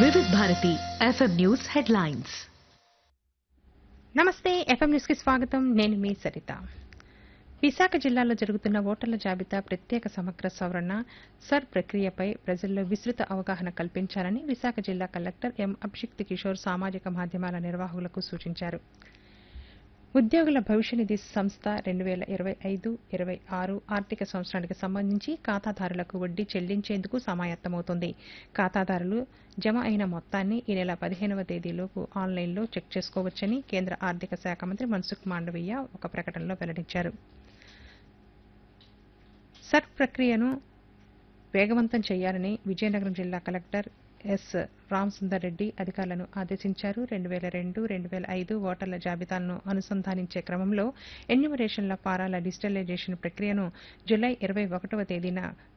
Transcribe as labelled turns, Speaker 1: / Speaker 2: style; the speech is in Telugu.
Speaker 1: వివిధ భారతి ఎఫ్ఎం న్యూస్ హెడ్లైన్స్
Speaker 2: నమస్తే ఎఫ్ఎం న్యూస్ కి స్వాగతం నేను మీ సరిత విశాఖ జిల్లాలో జరుగుతున్న ఓటర్ల జాబితా ప్రత్యేక సమగ్ర సవరణ సర్ ప్రక్రియపై ప్రజల్లో విస్తృత అవగాహన కల్పించాలని విశాఖ జిల్లా కలెక్టర్ ఎం అభిషిక్త్ కిషోర్ సామాజిక మాధ్యమాల నిర్వాహకులకు సూచించారు ఉద్యోగుల భవిష్య నిధి సంస్థ రెండు వేల ఇరవై ఐదు ఇరవై ఆరు ఆర్థిక సంవత్సరానికి సంబంధించి ఖాతాదారులకు వడ్డీ చెల్లించేందుకు సమాయత్తమవుతుంది ఖాతాదారులు జమ అయిన మొత్తాన్ని ఈ నెల పదిహేనవ తేదీలోపు ఆన్లైన్లో చెక్ చేసుకోవచ్చని కేంద్ర ఆర్థిక శాఖ మంత్రి మన్సుఖ్ మాండవీయ ఒక ప్రకటనలో వెల్లడించారు సర్ ప్రక్రియను వేగవంతం చేయాలని విజయనగరం జిల్లా కలెక్టర్ ఎస్ రామసుందర్ రెడ్డి అధికారులను ఆదేశించారు రెండు వేల రెండు రెండు వేల ఐదు ఓటర్ల జాబితాలను అనుసంధానించే క్రమంలో ఎన్యూమరేషన్ల ఫారాల డిజిటలైజేషన్ ప్రక్రియను జులై ఇరవై ఒకటవ తేదీన